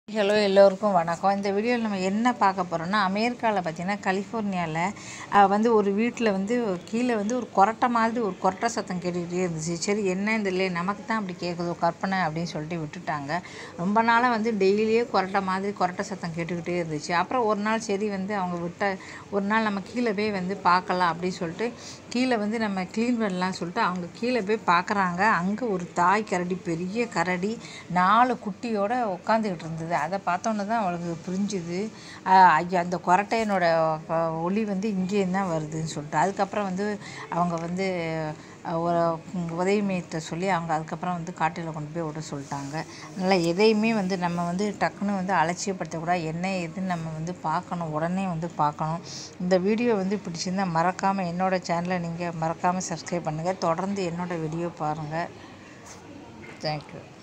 hello எல்லோருக்கும் வணக்கம் இந்த வீடியோவில் நம்ம என்ன பார்க்க போகிறோம்னா அமெரிக்காவில் பார்த்தீங்கன்னா கலிஃபோர்னியாவில் வந்து ஒரு வீட்டில் வந்து கீழே வந்து ஒரு கொரட்டை மாதிரி ஒரு கொரட்டை சத்தம் கேட்டுக்கிட்டே இருந்துச்சு சரி என்ன இந்த இல்லை நமக்கு தான் அப்படி கேட்குதோ கற்பனை அப்படின்னு சொல்லிட்டு விட்டுட்டாங்க ரொம்ப நாளாக வந்து டெய்லியே கொரட்டை மாதிரி கொரட்டை சத்தம் கேட்டுக்கிட்டே இருந்துச்சு அப்புறம் ஒரு நாள் சரி வந்து அவங்க விட்ட ஒரு நாள் நம்ம கீழே போய் வந்து பார்க்கலாம் அப்படின்னு சொல்லிட்டு கீழே வந்து நம்ம க்ளீன் பண்ணலாம்னு சொல்லிட்டு அவங்க கீழே போய் பார்க்குறாங்க அங்கே ஒரு தாய் கரடி பெரிய கரடி நாலு குட்டியோட உட்காந்துக்கிட்டு இருந்தது அதை பார்த்தோன்னே தான் அவளுக்கு புரிஞ்சுது ஆஹ் ஐயா அந்த கொரட்டையனோட அஹ், ஒலி வந்து இங்கேயும் தான் வருதுன்னு சொல்லிட்டு அதுக்கப்புறம் வந்து அவங்க வந்து அஹ், ஒரு ம், உதவி மையத்தை சொல்லி அவங்க அதுக்கப்புறம் வந்து காட்டில் கொண்டு போய் விட சொல்லிட்டாங்க அதனால் எதையுமே வந்து நம்ம வந்து டக்குன்னு வந்து அலட்சியப்படுத்தக்கூடாது என்ன ஏதுன்னு நம்ம வந்து பார்க்கணும் உடனே வந்து பார்க்கணும் இந்த வீடியோ வந்து பிடிச்சிருந்தா மறக்காமல் என்னோட சேனலை நீங்கள் மறக்காமல் சப்ஸ்கிரைப் பண்ணுங்கள் தொடர்ந்து என்னோட வீடியோ பாருங்கள் தேங்க்யூ